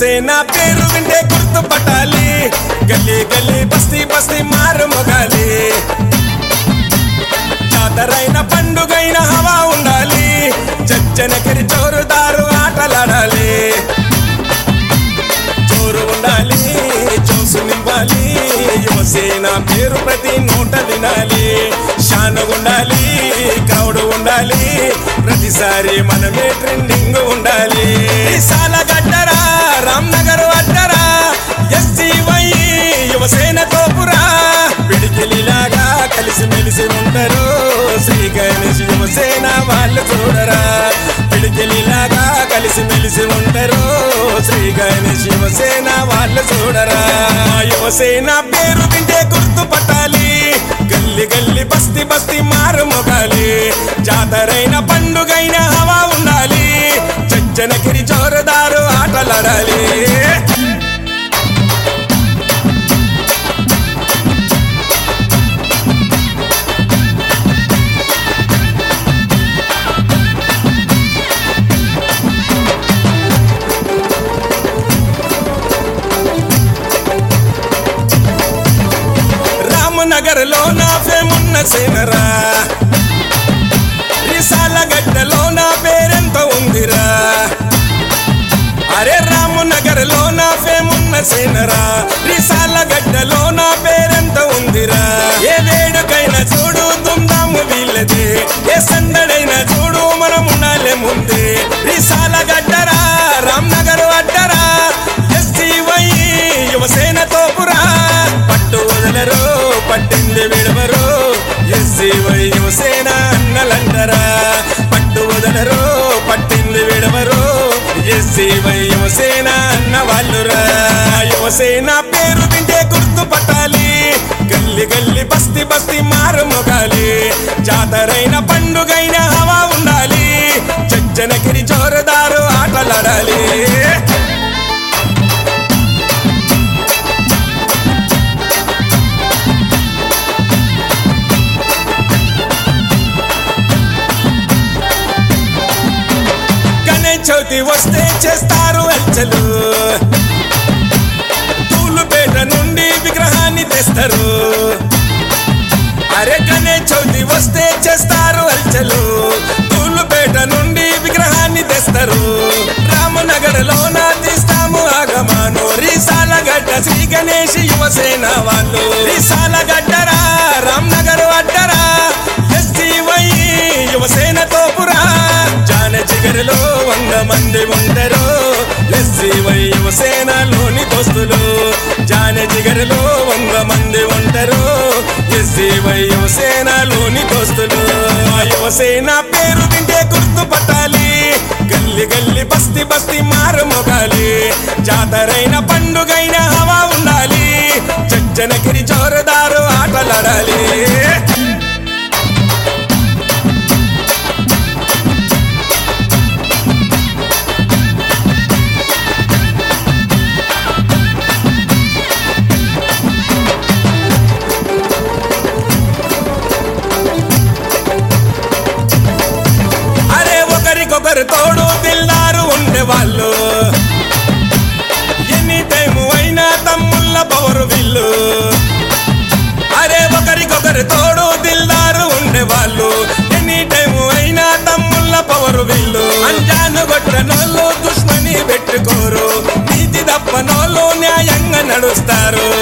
యువసేన పేరు వింటే గుర్తుపట్టాలి గల్లీ గల్లీ బస్తీ బస్తీ మారు మొగాలి జాతరైన పండుగైన హవా ఉండాలి చచ్చనకరి చోరుదారు ఆటలాడాలి చోరు ఉండాలి చూసు నింపాలి యువసేన పేరు ప్రతి నోట వినాలి షాన ఉండాలి క్రౌడ్ ఉండాలి ప్రతిసారి మనమే ట్రెండింగ్ ఉండాలి సాలగడ్డరా రామ్నగర్ అడ్డరా ఎస్సీవై యువసేన తోపురా పిడికిలిలాగా కలిసి మెలిసి ఉంటారు శ్రీ గణేష్ యువసేన వాళ్ళు చూడరా పిడికిలిలాగా కలిసి మెలిసి ఉంటారు శ్రీ గణేష్ యువసేన వాళ్ళు చూడరా యువసేన పేరు వింటే గుర్తుపట్టాలి గల్లి గల్లి బస్తి బస్తి మారు మొగాలి జాతరైన పండుగైన హవా ఉండాలి చచ్చనకిరి చోరదారు ఆటలాడాలి రామనగర్ లో నా ఫేమున్న సేనరా రిసాలగడ్డలో నా పేరెంత ఉందిరా అరే రామనగర్ లో నా ఫేమున్న సేనరా రిసాలగడ్డలో నా పేరెంత ఉందిరా ఏ వేడుకైనా చూడు దుమ్దాము వీళ్ళదే ఏ సందడైనా చూడు మనం ఉండాలే ముందే రిసాలగడ్డరా రామ్నగర్ అడ్డరా ఎస్సీవై యువసేన తోపురా పట్టు వదలరు పట్టింది విడవరు ఎస్సీవై యువసేన అన్నలంటరా పట్టు వదలరు పట్టింది విడవరు ఎస్సీవై యువసేన అన్న వాళ్ళురా యువసేన పేరు వింటే గుర్తుపట్టాలి గల్లి గల్లి బస్తి బస్తి మారు మొగాలి జాతరైన పండుగైన హవా ఉండాలి చచ్చనకిరి చోరదారు ఆటలాడాలి గణేష్ చవితి వస్తే చేస్తారు అల్చలు తూలుపేట నుండి విగ్రహాన్ని తెస్తారు అరే గణేష్ చవితి వస్తే చేస్తారు అల్చలు తూలుపేట నుండి విగ్రహాన్ని తెస్తారు రామనగర్ లోన తీస్తాము ఆగమాను రీసాలగడ్డ శ్రీ గణేష్ యువసేన వాళ్ళు రీసాలగడ్డరా రామ్నగర్ అడ్డరా ఎస్సీవై యువసేన తోపురా జాన చిగరిలో వంద మంది ఉంటారు ఎస్సీవై యువసేనలోని దోస్తులు జాన జిగరిలో వంద మంది ఉంటారు ఎస్సీవై యువసేనలోని దోస్తులు ఆ యువసేన పేరు వింటే గుర్తుపట్టాలి గల్లి గల్లి బస్తి బస్తి మారు మొగాలి జాతరైన పండుగైన హవా ఉండాలి చచ్చనకిరి చోరదారు ఆటలాడాలి అరే ఒకరికొకరు తోడు తిల్లారు ఉండేవాళ్ళు ఎన్ని టైము అయినా తమ్ముళ్ళ పవరు వీళ్ళు అరే ఒకరికొకరు తోడు దిల్దారు ఉండేవాళ్ళు ఎన్ని టైము అయినా తమ్ముళ్ళ పవరు వీళ్ళు అంజాను కొట్టనోళ్ళు దుష్మని పెట్టుకోరు నీతి తప్పనోళ్ళు న్యాయంగా నడుస్తారు